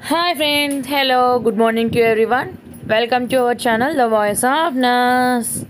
Hi friends, hello, good morning to everyone. Welcome to our channel, The Voice of Nurse.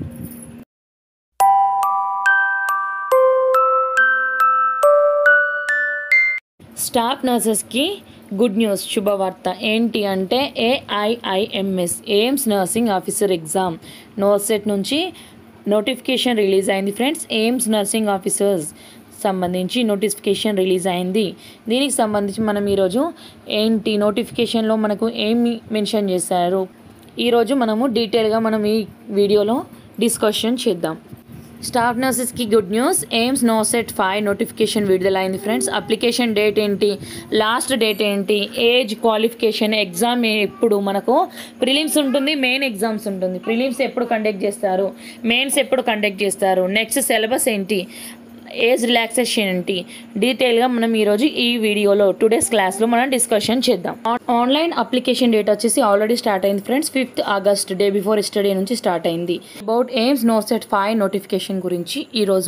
Staff నర్సెస్కి good news శుభవార్త ఏంటి అంటే AIIMS AIIMS nursing officer exam NORCET నుంచి notification release అయింది friends AIIMS nursing officers సంబంధించి notification release అయింది దీనికి సంబంధించి మనం ఈరోజు ఏంటి నోటిఫికేషన్లో మనకు ఏమి మెన్షన్ చేశారు ఈరోజు మనము డీటెయిల్గా మనం ఈ వీడియోలో డిస్కషన్ చేద్దాం స్టాఫ్ నర్సెస్కి good news AIIMS NORCET five notification విడుదలైంది ఫ్రెండ్స్ అప్లికేషన్ డేట్ ఏంటి లాస్ట్ డేట్ ఏంటి ఏజ్ క్వాలిఫికేషన్ ఎగ్జామ్ ఎప్పుడు మనకు ప్రిలిమ్స్ ఉంటుంది మెయిన్ ఎగ్జామ్స్ ఉంటుంది ప్రిలిమ్స్ ఎప్పుడు కండక్ట్ చేస్తారు మెయిన్స్ ఎప్పుడు కండక్ట్ చేస్తారు నెక్స్ట్ సిలబస్ ఏంటి ఏజ్ రిలాక్సేషన్ ఏంటి డీటెయిల్గా మనం ఈరోజు ఈ వీడియోలో టుడేస్ క్లాస్లో మనం డిస్కషన్ చేద్దాం ఆన్లైన్ అప్లికేషన్ డేట్ వచ్చేసి ఆల్రెడీ స్టార్ట్ అయింది friends fifth August day before yesterday నుంచి స్టార్ట్ అయింది about AIIMS NORCET five notification గురించి ఈరోజు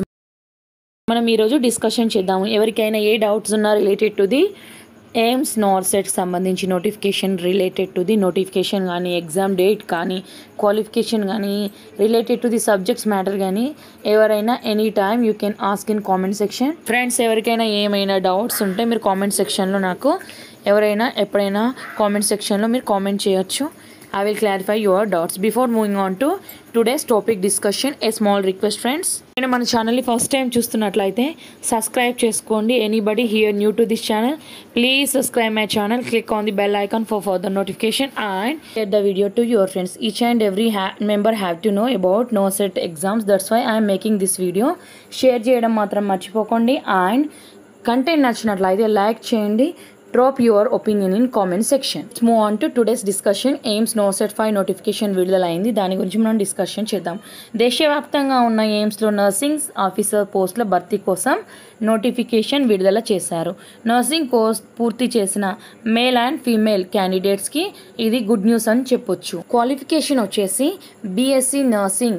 మనం ఈరోజు డిస్కషన్ చేద్దాము ఎవరికైనా ఏ డౌట్స్ ఉన్నా రిలేటెడ్ టు ది ఎయిమ్స్ నార్సెట్కి సంబంధించి notification related to the notification కానీ ఎగ్జామ్ డేట్ కానీ క్వాలిఫికేషన్ కానీ related to the subjects matter కానీ ఎవరైనా any time you can ask in comment section friends ఎవరికైనా ఏమైనా డౌట్స్ ఉంటే మీరు కామెంట్ సెక్షన్లో నాకు ఎవరైనా ఎప్పుడైనా కామెంట్ సెక్షన్లో మీరు కామెంట్ చేయొచ్చు I will clarify your doubts before moving on to today's topic discussion a small request friends నేను మన ఛానల్ని ఫస్ట్ టైం చూస్తున్నట్లయితే సబ్స్క్రైబ్ చేసుకోండి anybody here new to this channel please subscribe my channel click on the bell icon for further notification and share the video to your friends each and every ha member have to know about NORCET exams that's why I'm making this video share చేయడం మాత్రం మర్చిపోకండి and content నచ్చినట్లయితే like చేయండి drop your opinion in comment section move on to today's discussion AIIMS NORCET five notification విడుదలైంది దాని గురించి మనం discussion చేద్దాం దేశవ్యాప్తంగా ఉన్న ఎయిమ్స్లో నర్సింగ్ ఆఫీసర్ పోస్టుల భర్తీ కోసం నోటిఫికేషన్ విడుదల చేశారు నర్సింగ్ కోర్స్ పూర్తి చేసిన మేల్ అండ్ ఫీమేల్ క్యాండిడేట్స్కి ఇది గుడ్ న్యూస్ అని చెప్పొచ్చు క్వాలిఫికేషన్ వచ్చేసి BSc nursing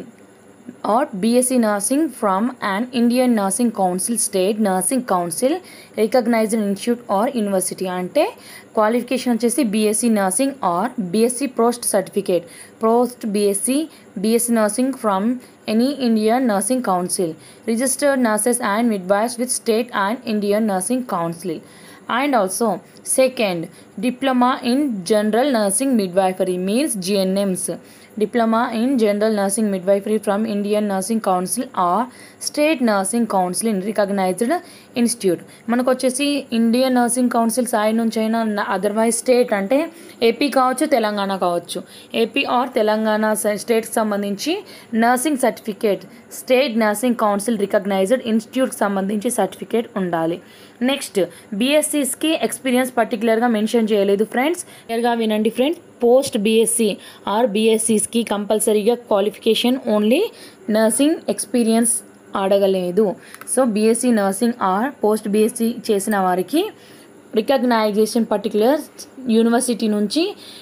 or BSc Nursing from an Indian Nursing Council State Nursing Council recognized institute or university అంటే క్వాలిఫికేషన్ వచ్చేసి BSc nursing or BSc post certificate post BSc BSc nursing from any Indian nursing Council registered nurses and midwives with state and Indian nursing Council and also second diploma in general nursing midwifery means gnms diploma in general nursing midwifery from indian nursing council or state nursing council in recognized institute మనకు వచ్చేసి Indian nursing council side నుంచి అయినా otherwise state అంటే AP కావచ్చు తెలంగాణ కావచ్చు AP are Telangana స్టేట్కి సంబంధించి nursing certificate state nursing council recognised ఇన్స్టిట్యూట్కి సంబంధించి సర్టిఫికేట్ ఉండాలి నెక్స్ట్ బీఎస్సీస్కి ఎక్స్పీరియన్స్ పర్టికులర్గా మెన్షన్ చేయలేదు ఫ్రెండ్స్ క్లియర్గా వినండి ఫ్రెండ్స్ పోస్ట్ బీఎస్సీ ఆర్ బీఎస్సీస్కి కంపల్సరీగా క్వాలిఫికేషన్ ఓన్లీ నర్సింగ్ ఎక్స్పీరియన్స్ అడగలేదు so BSc nursing or post BSc చేసిన వారికి రికగ్నైజేషన్ పర్టికులర్ యూనివర్సిటీ నుంచి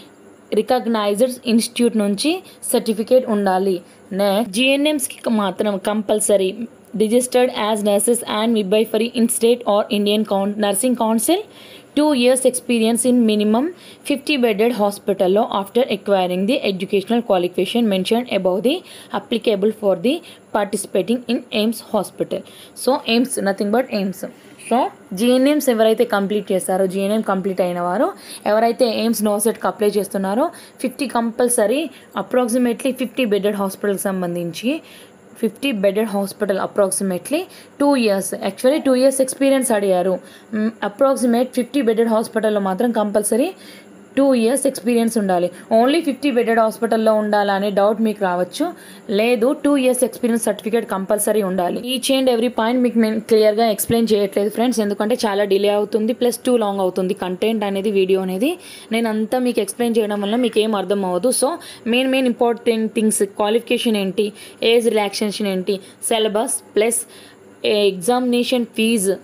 రికగ్నైజ్డ్ ఇన్స్టిట్యూట్ నుంచి సర్టిఫికేట్ ఉండాలి నెక్స్ట్ జిఎన్ఎంస్కి మాత్రం compulsory registered as nurses and midwifery in state or Indian coun nursing council two years experience in minimum fifty bedded హాస్పిటల్లో after acquiring the educational qualification mention above the applicable for the participating in AIIMS hospital so AIIMS nothing but AIIMS so GNMs ఎవరైతే complete చేస్తారో GNM complete అయిన వారు ఎవరైతే AIIMS నోసెట్కి apply చేస్తున్నారో fifty compulsory approximately fifty bedded హాస్పిటల్కి సంబంధించి fifty bedded hospital approximately two years actually two years experience అడిగారు అప్రాక్సిమేట్ ఫిఫ్టీ బెడెడ్ హాస్పిటల్లో మాత్రం కంపల్సరీ టూ ఇయర్స్ ఎక్స్పీరియన్స్ ఉండాలి ఓన్లీ ఫిఫ్టీ బెడెడ్ హాస్పిటల్లో ఉండాలా అనే డౌట్ మీకు రావచ్చు లేదు two years experience certificate compulsory ఉండాలి ఈచ్ అండ్ ఎవ్రీ పాయింట్ మీకు నేను క్లియర్గా ఎక్స్ప్లెయిన్ చేయట్లేదు ఫ్రెండ్స్ ఎందుకంటే చాలా డిలే అవుతుంది ప్లస్ టూ లాంగ్ అవుతుంది కంటెంట్ అనేది వీడియో అనేది నేను అంతా మీకు ఎక్స్ప్లెయిన్ చేయడం వల్ల మీకు ఏం అర్థం అవ్వదు so main main important things qualification ఏంటి ఏజ్ రిలాక్సేషన్ ఏంటి సిలబస్ ప్లస్ ఎగ్జామినేషన్ ఫీజు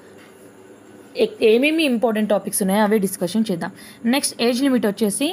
ఏమేమి ఇంపార్టెంట్ టాపిక్స్ ఉన్నాయో అవే డిస్కషన్ చేద్దాం నెక్స్ట్ ఏజ్ లిమిట్ వచ్చేసి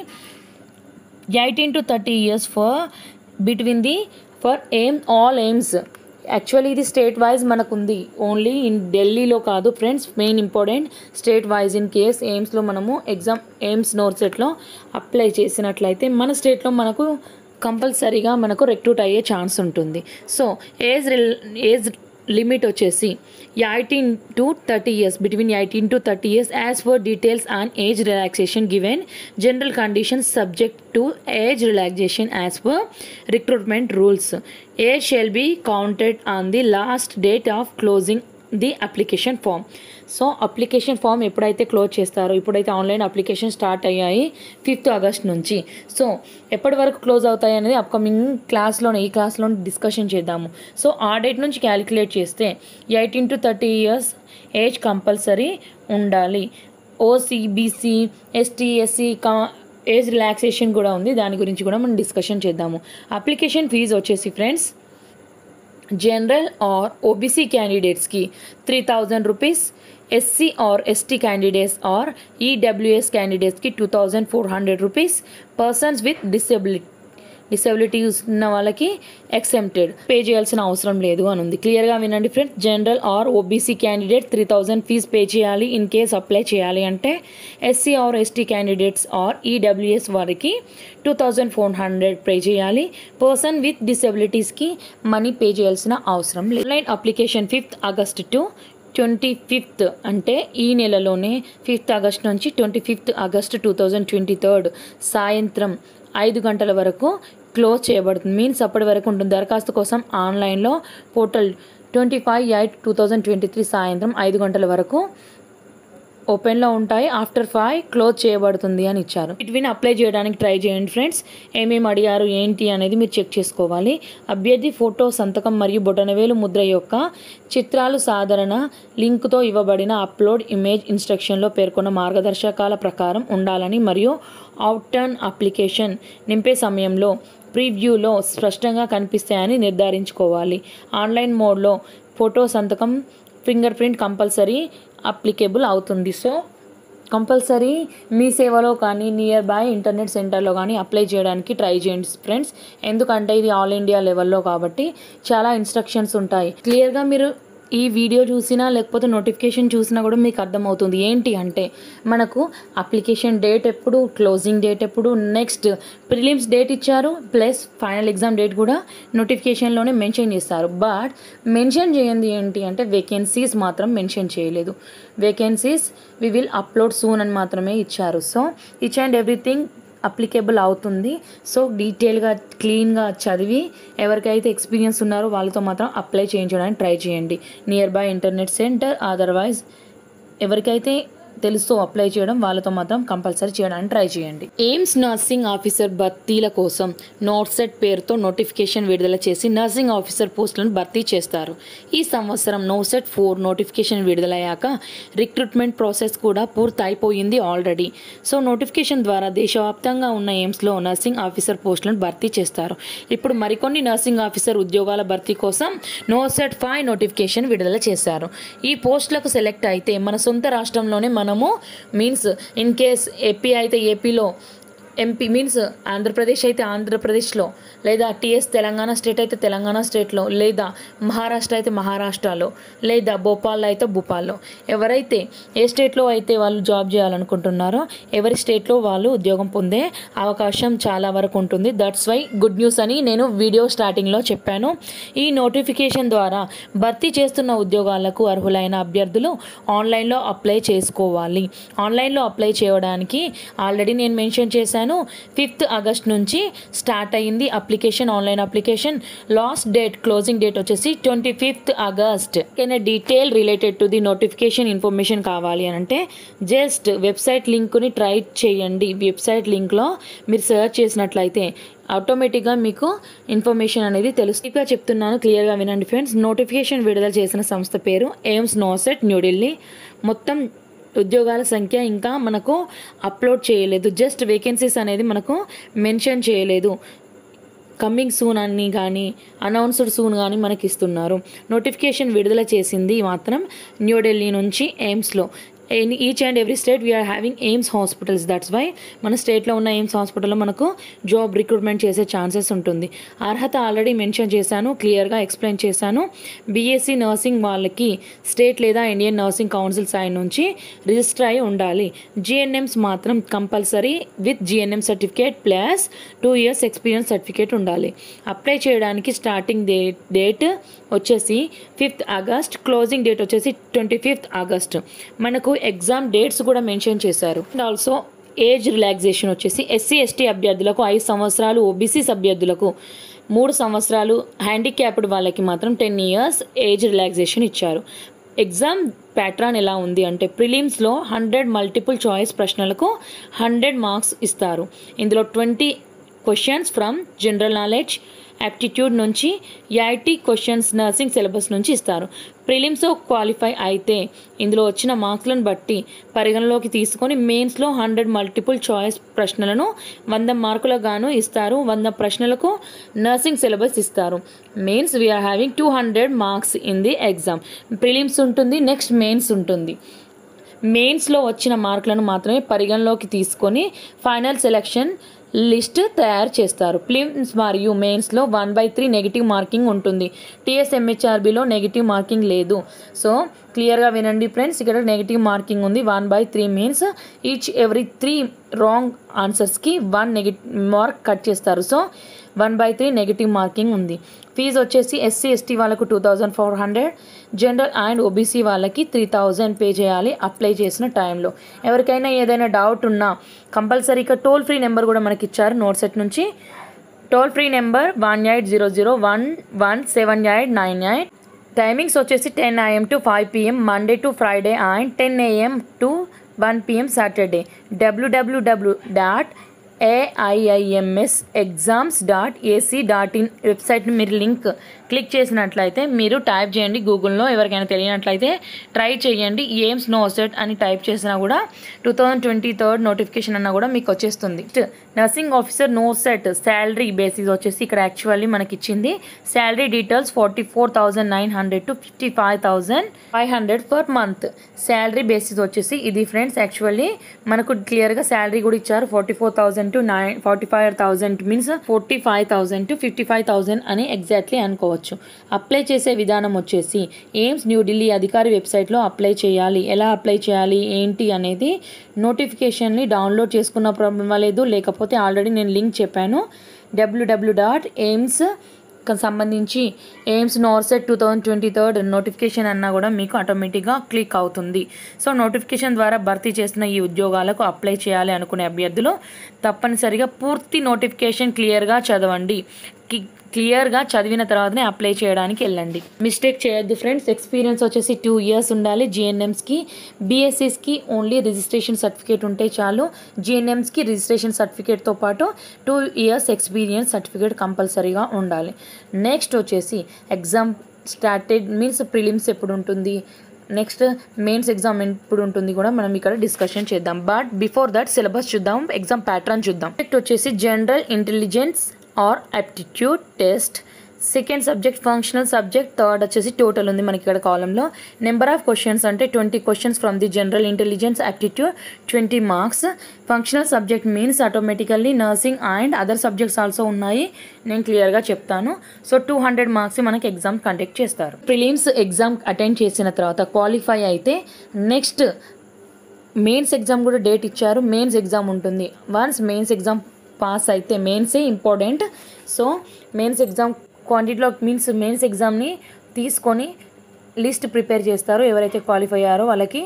eighteen to thirty years for between the for aim all AIIMS actually ఇది స్టేట్ వైజ్ మనకు ఉంది ఓన్లీ ఇన్ ఢిల్లీలో కాదు friends main important state wise in case ఎయిమ్స్లో మనము ఎగ్జామ్ ఎయిమ్స్ నోట్సెట్లో అప్లై చేసినట్లయితే మన స్టేట్లో మనకు కంపల్సరీగా మనకు రిక్రూట్ అయ్యే ఛాన్స్ ఉంటుంది సో ఏజ్ ఏజ్ లిమిట్ వచ్చేసి eighteen to thirty years between eighteen to thirty years as for details on age relaxation given general conditions subject to age relaxation as per recruitment rules age shall be counted on the last date of closing the application form so application form ఎప్పుడైతే close చేస్తారో ఇప్పుడైతే online application start అయ్యాయి fifth August నుంచి so ఎప్పటి వరకు close అవుతాయి అనేది upcoming క్లాస్లోనే ఈ క్లాస్లో డిస్కషన్ చేద్దాము సో ఆ డేట్ నుంచి క్యాలిక్యులేట్ చేస్తే eighteen to thirty years age compulsory ఉండాలి ఓసీ బీసీ ఎస్టీ ఎస్సీ కా ఏజ్ రిలాక్సేషన్ కూడా ఉంది దాని గురించి కూడా మనం డిస్కషన్ చేద్దాము అప్లికేషన్ ఫీజు వచ్చేసి ఫ్రెండ్స్ జనరల్ ఆర్ ఓబీసీ క్యాండిడేట్స్కి three thousand rupees SC or ST candidates or EWS క్యాండిడేట్స్కి two thousand four hundred rupees persons with disability disabilities ఉన్న వాళ్ళకి ఎక్సెంప్టెడ్ పే చేయాల్సిన అవసరం లేదు అని ఉంది క్లియర్గా వినండి friends general or OBC candidate three thousand fee pay చేయాలి ఇన్ కేస్ అప్లై చేయాలి అంటే SC or ST candidates or EWS వారికి two thousand four hundred pay చేయాలి పర్సన్ విత్ డిసెబిలిటీస్కి మనీ పే చేయాల్సిన అవసరం లేదు online application fifth August to twenty fifth అంటే ఈ నెలలోనే ఫిఫ్త్ ఆగస్ట్ నుంచి twenty fifth August two thousand twenty third సాయంత్రం ఐదు గంటల వరకు క్లోజ్ చేయబడుతుంది మీన్స్ అప్పటి వరకు ఉంటుంది దరఖాస్తు కోసం ఆన్లైన్లో portal twenty five eight two thousand twenty three సాయంత్రం ఐదు గంటల వరకు ఓపెన్లో ఉంటాయి ఆఫ్టర్ ఫైవ్ క్లోజ్ చేయబడుతుంది అని ఇచ్చారు బిట్వీన్ అప్లై చేయడానికి ట్రై చేయండి ఫ్రెండ్స్ ఏమేమి అడిగారు ఏంటి అనేది మీరు చెక్ చేసుకోవాలి అభ్యర్థి ఫోటో సంతకం మరియు బొటనవేలు ముద్ర యొక్క చిత్రాలు సాధారణ లింక్తో ఇవ్వబడిన అప్లోడ్ ఇమేజ్ ఇన్స్ట్రక్షన్లో పేర్కొన్న మార్గదర్శకాల ప్రకారం ఉండాలని మరియు అవుటర్న్ అప్లికేషన్ నింపే సమయంలో ప్రీవ్యూలో స్పష్టంగా కనిపిస్తాయని నిర్ధారించుకోవాలి ఆన్లైన్ మోడ్లో ఫోటో సంతకం ఫింగర్ ప్రింట్ కంపల్సరీ అప్లికేబుల్ అవుతుంది సో కంపల్సరీ మీ సేవలో కానీ నియర్ బై ఇంటర్నెట్ సెంటర్లో కానీ అప్లై చేయడానికి ట్రై చేయండి ఫ్రెండ్స్ ఎందుకంటే ఇది ఆల్ ఇండియా లెవెల్లో కాబట్టి చాలా ఇన్స్ట్రక్షన్స్ ఉంటాయి క్లియర్గా మీరు ఈ వీడియో చూసినా లేకపోతే నోటిఫికేషన్ చూసినా కూడా మీకు అర్థమవుతుంది ఏంటి అంటే మనకు అప్లికేషన్ డేట్ ఎప్పుడు క్లోజింగ్ డేట్ ఎప్పుడు నెక్స్ట్ ప్రిలిమ్స్ డేట్ ఇచ్చారు ప్లస్ ఫైనల్ ఎగ్జామ్ డేట్ కూడా నోటిఫికేషన్లోనే మెన్షన్ చేస్తారు బట్ మెన్షన్ చేయండి ఏంటి అంటే వేకెన్సీస్ మాత్రం మెన్షన్ చేయలేదు vacancies we will upload soon అని మాత్రమే ఇచ్చారు so each and everything applicable అవుతుంది సో డీటెయిల్గా క్లీన్గా చదివి ఎవరికైతే ఎక్స్పీరియన్స్ ఉన్నారో వాళ్ళతో మాత్రం అప్లై చేయించడానికి ట్రై చేయండి nearby internet centre otherwise ఎవరికైతే తెలుస్తూ అప్లై చేయడం వాళ్ళతో మాత్రం కంపల్సరీ చేయడానికి ట్రై చేయండి ఎయిమ్స్ నర్సింగ్ ఆఫీసర్ భర్తీల కోసం నోట్సెట్ పేరుతో నోటిఫికేషన్ విడుదల చేసి నర్సింగ్ ఆఫీసర్ పోస్టులను భర్తీ చేస్తారు ఈ సంవత్సరం నోసెట్ ఫోర్ నోటిఫికేషన్ విడుదలయ్యాక రిక్రూట్మెంట్ ప్రాసెస్ కూడా పూర్తి అయిపోయింది ఆల్రెడీ సో నోటిఫికేషన్ ద్వారా దేశవ్యాప్తంగా ఉన్న ఎయిమ్స్లో నర్సింగ్ ఆఫీసర్ పోస్టులను భర్తీ చేస్తారు ఇప్పుడు మరికొన్ని నర్సింగ్ ఆఫీసర్ ఉద్యోగాల భర్తీ కోసం నోసెట్ ఫైవ్ నోటిఫికేషన్ విడుదల చేశారు ఈ పోస్టులకు సెలెక్ట్ అయితే మన సొంత రాష్ట్రంలోనే మనము మీన్స్ ఇన్ కేస్ ఏపీ అయితే ఏపీలో ఎంపీ మీన్స్ ఆంధ్రప్రదేశ్ అయితే ఆంధ్రప్రదేశ్లో లేదా టీఎస్ తెలంగాణ స్టేట్ అయితే తెలంగాణ స్టేట్లో లేదా మహారాష్ట్ర అయితే మహారాష్ట్రలో లేదా భోపాల్లో అయితే భూపాల్లో ఎవరైతే ఏ స్టేట్లో అయితే వాళ్ళు జాబ్ చేయాలనుకుంటున్నారో ఎవరి స్టేట్లో వాళ్ళు ఉద్యోగం పొందే అవకాశం చాలా వరకు ఉంటుంది దట్స్ వై గుడ్ న్యూస్ అని నేను వీడియో స్టార్టింగ్లో చెప్పాను ఈ నోటిఫికేషన్ ద్వారా భర్తీ చేస్తున్న ఉద్యోగాలకు అర్హులైన అభ్యర్థులు ఆన్లైన్లో అప్లై చేసుకోవాలి ఆన్లైన్లో అప్లై చేయడానికి ఆల్రెడీ నేను మెన్షన్ చేశాను ఫిఫ్త్ ఆగస్ట్ నుంచి స్టార్ట్ అయ్యింది application online application last date closing date వచ్చేసి ట్వంటీ ఫిఫ్త్ ఆగస్ట్ ఏదైనా detail related to the notification information కావాలి అని అంటే జస్ట్ వెబ్సైట్ లింక్ని ట్రై చేయండి వెబ్సైట్ లింక్లో మీరు సెర్చ్ చేసినట్లయితే ఆటోమేటిక్గా మీకు ఇన్ఫర్మేషన్ అనేది తెలుస్తుంది ఇక చెప్తున్నాను క్లియర్గా వినండి ఫ్రెండ్స్ నోటిఫికేషన్ విడుదల చేసిన సంస్థ పేరు ఎయిమ్స్ నోసెట్ న్యూఢిల్లీ మొత్తం ఉద్యోగాల సంఖ్య ఇంకా మనకు అప్లోడ్ చేయలేదు జస్ట్ వేకెన్సీస్ అనేది మనకు మెన్షన్ చేయలేదు కమ్మింగ్ సూన్ అని కానీ అనౌన్స్డ్ సూన్ కానీ మనకి ఇస్తున్నారు నోటిఫికేషన్ విడుదల చేసింది మాత్రం న్యూఢిల్లీ నుంచి ఎయిమ్స్లో in each and every state we are having AIIMS hospitals that's why మన స్టేట్లో ఉన్న ఎయిమ్స్ హాస్పిటల్లో మనకు జాబ్ రిక్రూట్మెంట్ చేసే ఛాన్సెస్ ఉంటుంది అర్హత ఆల్రెడీ మెన్షన్ చేశాను క్లియర్గా ఎక్స్ప్లెయిన్ చేశాను బీఎస్సీ నర్సింగ్ వాళ్ళకి స్టేట్ లేదా ఇండియన్ నర్సింగ్ కౌన్సిల్ సైడ్ నుంచి రిజిస్టర్ అయి ఉండాలి జిఎన్ఎమ్స్ మాత్రం compulsory with GNM certificate plus two years experience certificate ఉండాలి అప్లై చేయడానికి స్టార్టింగ్ డేట్ డేట్ వచ్చేసి ఫిఫ్త్ ఆగస్ట్ క్లోజింగ్ డేట్ వచ్చేసి ట్వంటీ ఫిఫ్త్ ఆగస్ట్ మనకు ఎగ్జామ్ డేట్స్ కూడా మెన్షన్ చేశారు అండ్ ఆల్సో ఏజ్ రిలాక్సేషన్ వచ్చేసి ఎస్సీ ఎస్టీ అభ్యర్థులకు ఐదు సంవత్సరాలు ఓబీసీస్ అభ్యర్థులకు మూడు సంవత్సరాలు హ్యాండిక్యాప్డ్ వాళ్ళకి మాత్రం టెన్ ఇయర్స్ ఏజ్ రిలాక్సేషన్ ఇచ్చారు ఎగ్జామ్ ప్యాట్రాన్ ఎలా ఉంది అంటే ప్రిలిమ్స్లో హండ్రెడ్ మల్టిపుల్ చాయిస్ ప్రశ్నలకు హండ్రెడ్ మార్క్స్ ఇస్తారు ఇందులో twenty questions from general knowledge aptitude నుంచి ఐఐటి క్వశ్చన్స్ నర్సింగ్ సిలబస్ నుంచి ఇస్తారు ప్రిలిమ్స్ క్వాలిఫై అయితే ఇందులో వచ్చిన మార్క్స్లను బట్టి పరిగణలోకి తీసుకొని మెయిన్స్లో హండ్రెడ్ మల్టిపుల్ చాయిస్ ప్రశ్నలను వంద మార్కులకు గాను ఇస్తారు వంద ప్రశ్నలకు నర్సింగ్ సిలబస్ ఇస్తారు mains we are having two hundred marks in the exam prelims ఉంటుంది నెక్స్ట్ మెయిన్స్ ఉంటుంది మెయిన్స్లో వచ్చిన మార్కులను మాత్రమే పరిగణలోకి తీసుకొని ఫైనల్ సెలెక్షన్ లిస్ట్ తయారు చేస్తారు ప్లిమ్స్ మరియు మెయిన్స్లో one by three negative marking ఉంటుంది టీఎస్ఎంహెచ్ఆర్బిలో నెగిటివ్ మార్కింగ్ లేదు సో క్లియర్గా వినండి ఫ్రెండ్స్ ఇక్కడ నెగిటివ్ మార్కింగ్ ఉంది one by three means each every three wrong ఆన్సర్స్కి వన్ నెగిటివ్ మార్క్ కట్ చేస్తారు so one by three negative marking ఉంది ఫీజు వచ్చేసి ఎస్సీ ఎస్టీ వాళ్ళకు two thousand four hundred general and OBC వాళ్ళకి three thousand pay చేయాలి apply చేసిన టైంలో ఎవరికైనా ఏదైనా డౌట్ ఉన్నా కంపల్సరీగా టోల్ ఫ్రీ నెంబర్ కూడా మనకి ఇచ్చారు నోట్ సెట్ నుంచి toll free number one eight zero zero one one seven eight nine eight timings వచ్చేసి ten AM to five PM Monday to Friday and ten AM to one PM Saturday డబ్ల్యూడబ్ల్యూడబ్ల్యూ dot AIIMS exams dot AC dot in వెబ్సైట్ని మీరు link click చేసినట్లయితే మీరు type చేయండి గూగుల్లో ఎవరికైనా తెలియనట్లయితే ట్రై చేయండి ఏమ్స్ నో సెట్ అని టైప్ చేసినా కూడా two thousand twenty third notification అన్న కూడా మీకు వచ్చేస్తుంది nursing officer NORCET salary basis వచ్చేసి ఇక్కడ యాక్చువల్లీ మనకి ఇచ్చింది salary details forty four thousand nine hundred to fifty five thousand five hundred per month salary basis వచ్చేసి ఇది ఫ్రెండ్స్ యాక్చువల్లీ మనకు క్లియర్గా శాలరీ కూడా ఇచ్చారు forty four thousand to nine forty five thousand means forty five thousand to fifty five thousand అని exactly అనుకోవచ్చు apply చేసే విధానం వచ్చేసి ఎయిమ్స్ న్యూఢిల్లీ అధికారి వెబ్సైట్లో అప్లై చేయాలి ఎలా అప్లై చేయాలి ఏంటి అనేది నోటిఫికేషన్ని డౌన్లోడ్ చేసుకున్న ప్రాబ్లం లేదు లేకపోతే ఆల్రెడీ నేను లింక్ చెప్పాను డబ్ల్యూడబ్ల్యూ డాట్ ఎయిమ్స్ సంబంధించి AIIMS NORCET two thousand twenty third notification అన్నా కూడా మీకు ఆటోమేటిక్గా క్లిక్ అవుతుంది సో నోటిఫికేషన్ ద్వారా భర్తీ చేసిన ఈ ఉద్యోగాలకు అప్లై చేయాలి అనుకునే అభ్యర్థులు తప్పనిసరిగా పూర్తి నోటిఫికేషన్ క్లియర్గా చదవండి కి- క్లియర్గా చదివిన తర్వాతనే అప్లై చేయడానికి వెళ్ళండి మిస్టేక్ చేయొద్దు ఫ్రెండ్స్ ఎక్స్పీరియన్స్ వచ్చేసి టూ ఇయర్స్ ఉండాలి జిఎన్ఎమ్స్కి బీఎస్సీస్కి ఓన్లీ రిజిస్ట్రేషన్ సర్టిఫికేట్ ఉంటే చాలు జిఎన్ఎమ్స్కి రిజిస్ట్రేషన్ సర్టిఫికేట్తో పాటు టూ ఇయర్స్ ఎక్స్పీరియన్స్ సర్టిఫికేట్ కంపల్సరీగా ఉండాలి నెక్స్ట్ వచ్చేసి ఎగ్జామ్ స్టార్టెడ్ మీన్స్ ప్రిలిమ్స్ ఎప్పుడు ఉంటుంది నెక్స్ట్ మెయిన్స్ ఎగ్జామ్ ఎప్పుడు ఉంటుంది కూడా మనం ఇక్కడ డిస్కషన్ చేద్దాం బట్ బిఫోర్ దట్ సిలబస్ చూద్దాం ఎగ్జామ్ ప్యాటర్న్ చూద్దాం నెక్స్ట్ వచ్చేసి general intelligence or aptitude test second subject functional subject third వచ్చేసి టోటల్ ఉంది మనకి ఇక్కడ కాలంలో నెంబర్ ఆఫ్ క్వశ్చన్స్ అంటే twenty questions from the general intelligence aptitude twenty marks functional subject means automatically nursing and other subjects also ఉన్నాయి నేను క్లియర్గా చెప్తాను సో టూ హండ్రెడ్ మార్క్స్ మనకి ఎగ్జామ్ కండక్ట్ చేస్తారు ప్రిలిమ్స్ ఎగ్జామ్ అటెండ్ చేసిన తర్వాత క్వాలిఫై అయితే నెక్స్ట్ మెయిన్స్ ఎగ్జామ్ కూడా డేట్ ఇచ్చారు మెయిన్స్ ఎగ్జామ్ ఉంటుంది వన్స్ మెయిన్స్ ఎగ్జామ్ పాస్ అయితే మెయిన్సే ఇంపార్టెంట్ సో మెయిన్స్ ఎగ్జామ్ క్వాంటిటీలో మీన్స్ మెయిన్స్ ఎగ్జామ్ని తీసుకొని లిస్ట్ ప్రిపేర్ చేస్తారు ఎవరైతే క్వాలిఫై అయ్యారో వాళ్ళకి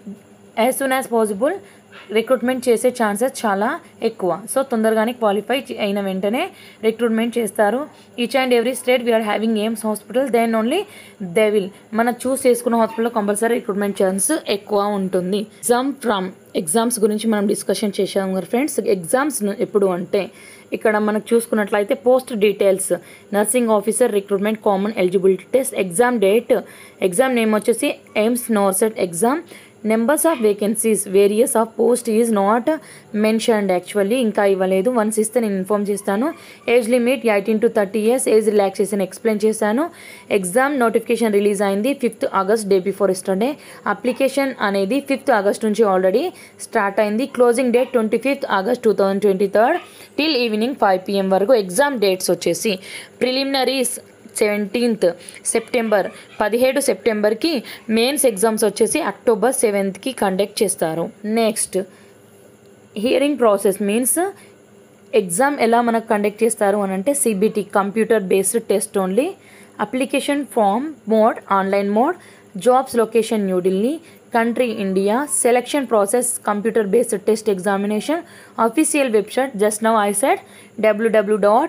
as soon as possible recruitment చేసే ఛాన్సెస్ చాలా ఎక్కువ సో తొందరగానే క్వాలిఫై అయిన వెంటనే రిక్రూట్మెంట్ చేస్తారు each and every state we are having AIIMS hospital then only they will మనం చూస్ చేసుకున్న హాస్పిటల్లో కంపల్సరీ రిక్రూట్మెంట్ ఛాన్స్ ఎక్కువ ఉంటుంది ఎగ్జామ్ ఫ్రమ్ ఎగ్జామ్స్ గురించి మనం డిస్కషన్ చేసాం కదా ఫ్రెండ్స్ ఎగ్జామ్స్ ఎప్పుడు అంటే ఇక్కడ మనకు చూసుకున్నట్లయితే post details nursing officer recruitment common eligibility test exam date exam name వచ్చేసి AIIMS NORCET exam numbers of vacancies various of post is not mentioned actually ఇంకా ఇవ్వలేదు వన్స్ ఇస్తే నేను ఇన్ఫామ్ చేస్తాను age limit eighteen to thirty years age relaxation explain చేశాను exam notification release అయింది fifth August day before yesterday application అనేది fifth August నుంచి already start అయింది closing date twenty fifth August two thousand twenty third till evening five PM వరకు exam dates వచ్చేసి preliminaries seventeenth September పదిహేడు సెప్టెంబర్కి mains exams వచ్చేసి October సెవెంత్కి conduct చేస్తారు next hearing process means exam ఎలా మనకు కండక్ట్ చేస్తారు అని అంటే CBT computer based test only application form mode online mode jobs location New Delhi country India selection process computer based test examination official website just now I set WWW dot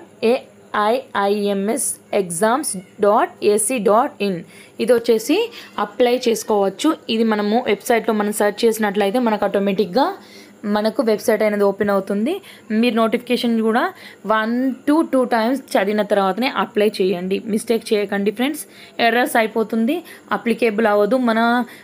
AIIMS exams dot AC dot in ఇది వచ్చేసి apply చేసుకోవచ్చు ఇది మనము వెబ్సైట్లో మనం search చేసినట్లయితే మనకు ఆటోమేటిక్గా మనకు వెబ్సైట్ అనేది ఓపెన్ అవుతుంది మీరు నోటిఫికేషన్ కూడా వన్ టు టూ టైమ్స్ చదివిన తర్వాతనే అప్లై చేయండి మిస్టేక్ చేయకండి ఫ్రెండ్స్ ఎర్రర్స్ అయిపోతుంది అప్లికేబుల్ అవ్వదు మన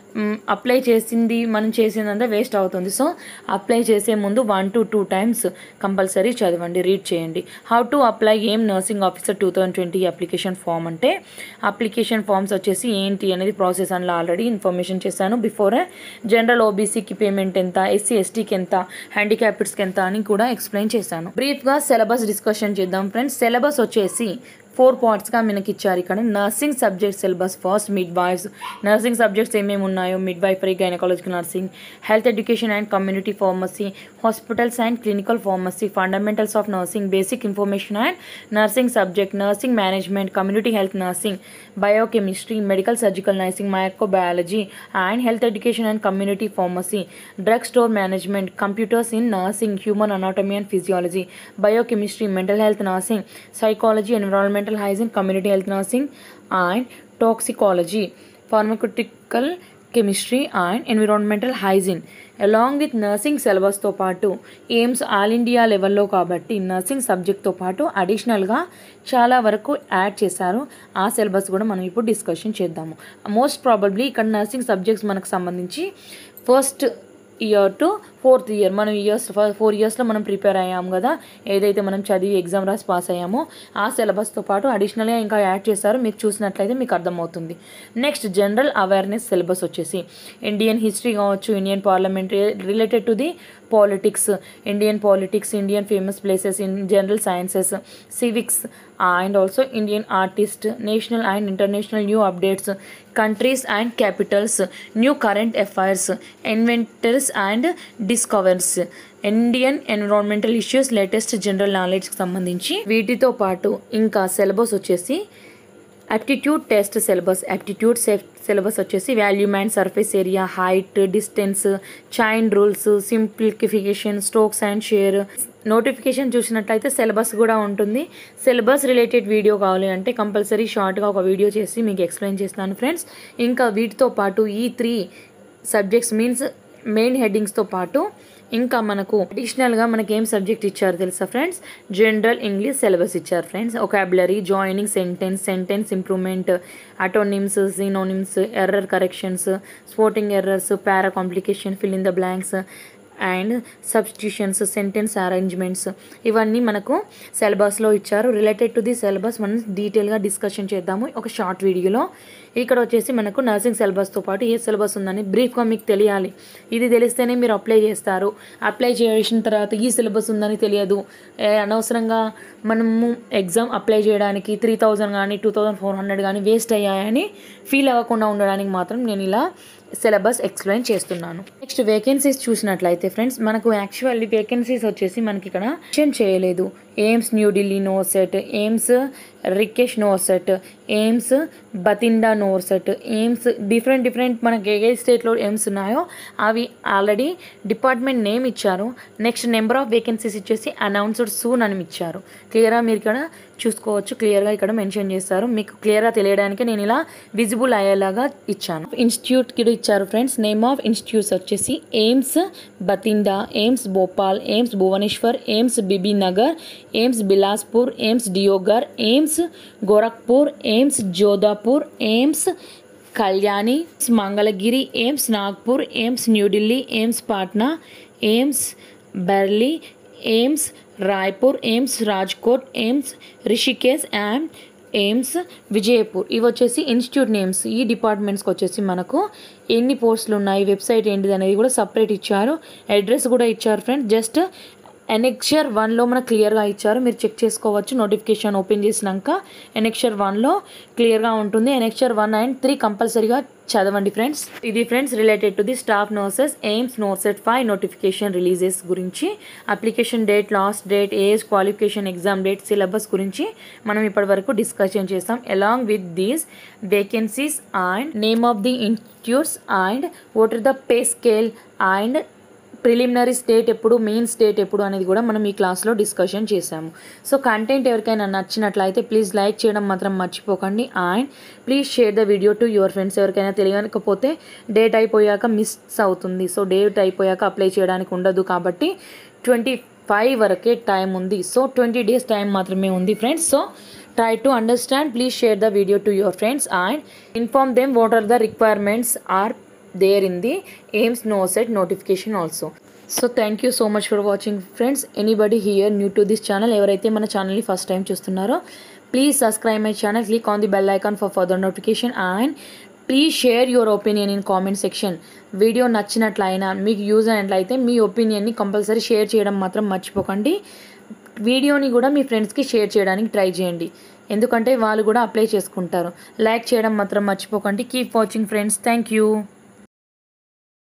అప్లై చేసింది మనం చేసిందంతా వేస్ట్ అవుతుంది సో అప్లై చేసే ముందు one to two times compulsory చదవండి రీడ్ చేయండి హౌ టు అప్లై ఏం nursing officer two thousand twenty application form అంటే అప్లికేషన్ ఫామ్స్ వచ్చేసి ఏంటి అనేది ప్రాసెస్ అందులో ఆల్రెడీ ఇన్ఫర్మేషన్ చేశాను బిఫోరే జనరల్ ఓబీసీకి పేమెంట్ ఎంత ఎస్సీ ఎస్టీకి ఎంత హ్యాండిక్యాప్డ్స్కి ఎంత అని కూడా ఎక్స్ప్లెయిన్ చేశాను బ్రీఫ్గా సిలబస్ డిస్కషన్ చేద్దాం ఫ్రెండ్స్ సిలబస్ వచ్చేసి ఫోర్ పార్ట్స్గా మనకి ఇచ్చారు ఇక్కడ nursing subject syllabus first midwives nursing subjects ఏమేమి ఉన్నాయో mid midwifery gynaecological nursing health education and community pharmacy hospitals and clinical pharmacy fundamentals of nursing basic information and nursing subject nursing management community health nursing biochemistry medical surgical nursing microbiology and health education and community pharmacy drug store management computers in nursing human anatomy and physiology biochemistry mental health nursing psychology environment environmental hygiene, community health nursing, and toxicology, pharmaceutical chemistry, and environmental hygiene. Along with nursing సిలబస్తో పాటు AIIMS all India లెవెల్లో కాబట్టి nursing సబ్జెక్ట్తో పాటు అడిషనల్గా చాలా వరకు add చేశారు ఆ సిలబస్ కూడా మనం ఇప్పుడు డిస్కషన్ చేద్దాము మోస్ట్ ప్రాబబ్లీ ఇక్కడ నర్సింగ్ సబ్జెక్ట్స్ మనకు సంబంధించి first year to fourth year మనం ఇయర్స్ ఫోర్ ఇయర్స్లో మనం ప్రిపేర్ అయ్యాము కదా ఏదైతే మనం చదివి ఎగ్జామ్ రాసి పాస్ అయ్యామో ఆ సిలబస్తో పాటు అడిషనల్గా ఇంకా యాడ్ చేశారు మీరు చూసినట్లయితే మీకు అర్థమవుతుంది నెక్స్ట్ జనరల్ అవేర్నెస్ సిలబస్ వచ్చేసి ఇండియన్ హిస్టరీ కావచ్చు Indian parliament related to the politics Indian politics Indian famous places in general sciences civics and also Indian artist national and international new updates countries and capitals new current affairs inventors and discovers Indian environmental issues latest general నాలెడ్జ్కి సంబంధించి వీటితో పాటు ఇంకా syllabus వచ్చేసి aptitude test syllabus aptitude syllabus వచ్చేసి volume and surface area height distance chain rules simplification strokes and share notification చూసినట్లయితే syllabus కూడా ఉంటుంది సిలబస్ రిలేటెడ్ వీడియో కావాలి అంటే కంపల్సరీ షార్ట్గా ఒక వీడియో చేసి మీకు ఎక్స్ప్లెయిన్ చేస్తాను ఫ్రెండ్స్ ఇంకా వీటితో పాటు ఈ త్రీ సబ్జెక్ట్స్ మీన్స్ మెయిన్ హెడ్డింగ్స్తో పాటు ఇంకా మనకు అడిషనల్గా మనకి ఏం సబ్జెక్ట్ ఇచ్చారు తెలుసా ఫ్రెండ్స్ జనరల్ ఇంగ్లీష్ సిలబస్ ఇచ్చారు friends vocabulary joining sentence sentence improvement antonyms synonyms error corrections spotting errors para completion fill in the blanks and substitutions sentence arrangements ఇవన్నీ మనకు సిలబస్లో ఇచ్చారు రిలేటెడ్ టు ది సిలబస్ మనం డీటెయిల్గా discussion చేద్దాము ఒక short వీడియోలో ఇక్కడ వచ్చేసి మనకు నర్సింగ్ సిలబస్తో పాటు ఏ సిలబస్ ఉందని బ్రీఫ్గా మీకు తెలియాలి ఇది తెలిస్తేనే మీరు అప్లై చేస్తారు అప్లై చేసిన తర్వాత ఈ సిలబస్ ఉందని తెలియదు ఏ అనవసరంగా మనము ఎగ్జామ్ అప్లై చేయడానికి త్రీ థౌజండ్ కానీ టూ థౌజండ్ ఫోర్ హండ్రెడ్ కానీ వేస్ట్ అయ్యాయని ఫీల్ అవ్వకుండా ఉండడానికి మాత్రం నేను ఇలా సిలబస్ ఎక్స్ప్లెయిన్ చేస్తున్నాను నెక్స్ట్ వేకెన్సీస్ చూసినట్లయితే ఫ్రెండ్స్ మనకు యాక్చువల్లీ వేకెన్సీస్ వచ్చేసి మనకి ఇక్కడ మెన్షన్ చేయలేదు ఎయిమ్స్ న్యూఢిల్లీ నో సెట్ ఎయిమ్స్ రికేష్ NORCET AIIMS Bathinda NORCET AIIMS different different మనకి ఏ ఏ స్టేట్లో ఎయిమ్స్ ఉన్నాయో అవి ఆల్రెడీ డిపార్ట్మెంట్ నేమ్ ఇచ్చారు నెక్స్ట్ నెంబర్ ఆఫ్ వేకెన్సీస్ ఇచ్చేసి అనౌన్స్డ్ సూన్ అని ఇచ్చారు క్లియర్గా మీరు ఇక్కడ చూసుకోవచ్చు క్లియర్గా ఇక్కడ మెన్షన్ చేస్తారు మీకు క్లియర్గా తెలియడానికి నేను ఇలా విజిబుల్ అయ్యేలాగా ఇచ్చాను ఇన్స్టిట్యూట్కి ఇచ్చారు ఫ్రెండ్స్ నేమ్ ఆఫ్ ఇన్స్టిట్యూట్స్ వచ్చేసి AIIMS Bathinda AIIMS Bhopal AIIMS Bhubaneswar AIIMS Bibi Nagar AIIMS Bilaspur AIIMS Deoghar AIIMS Gorakhpur AIIMS Jodhpur AIIMS Kalyani Mangalagiri AIIMS Nagpur AIIMS New Delhi AIIMS Patna AIIMS Bareilly AIIMS Raipur AIIMS Rajkot AIIMS Rishikesh and AIIMS Vijaypur ఇవి వచ్చేసి ఇన్స్టిట్యూట్ నేమ్స్ ఈ డిపార్ట్మెంట్స్కి వచ్చేసి మనకు ఎన్ని పోస్టులు ఉన్నాయి వెబ్సైట్ ఏంటిది అనేది కూడా సపరేట్ ఇచ్చారు అడ్రస్ కూడా ఇచ్చారు ఫ్రెండ్స్ జస్ట్ ఎనెక్షర్ వన్లో మనకు క్లియర్గా ఇచ్చారు మీరు చెక్ చేసుకోవచ్చు నోటిఫికేషన్ ఓపెన్ చేసినాక ఎనెక్షర్ వన్లో క్లియర్గా ఉంటుంది ఎనెక్షర్ వన్ అండ్ త్రీ కంపల్సరీగా చదవండి ఫ్రెండ్స్ ఇది friends related to the staff nurses AIIMS NORCET five notification releases గురించి application date last date age qualification exam date syllabus గురించి మనం ఇప్పటి వరకు డిస్కషన్ చేస్తాం along with these vacancies and name of the institutes and what are the pay scale and preliminary state ఎప్పుడు main state ఎప్పుడు అనేది కూడా మనం ఈ క్లాస్లో డిస్కషన్ చేసాము సో కంటెంట్ ఎవరికైనా నచ్చినట్లయితే ప్లీజ్ లైక్ చేయడం మాత్రం మర్చిపోకండి and please share the video to your friends ఎవరికైనా తెలియకపోతే డేట్ అయిపోయాక మిస్ అవుతుంది సో డేట్ అయిపోయాక అప్లై చేయడానికి ఉండదు కాబట్టి ట్వంటీ ఫైవ్ వరకే టైం ఉంది సో ట్వంటీ డేస్ టైం మాత్రమే ఉంది friends so try to understand please share the video to your friends and inform them what are the requirements are there in the aims no set notification also so thank you so much for watching friends anybody here new to this channel ఎవరైతే మన ఛానల్ని first time చూస్తున్నారో please subscribe my channel click on the bell icon for further notification and please share your opinion in comment section video నచ్చినట్లయినా మీకు use అయినట్లయితే మీ ఒపీనియన్ని compulsory share చేయడం మాత్రం మర్చిపోకండి వీడియోని కూడా మీ ఫ్రెండ్స్కి షేర్ చేయడానికి ట్రై చేయండి ఎందుకంటే వాళ్ళు కూడా అప్లై చేసుకుంటారు లైక్ చేయడం మాత్రం మర్చిపోకండి keep watching friends thank you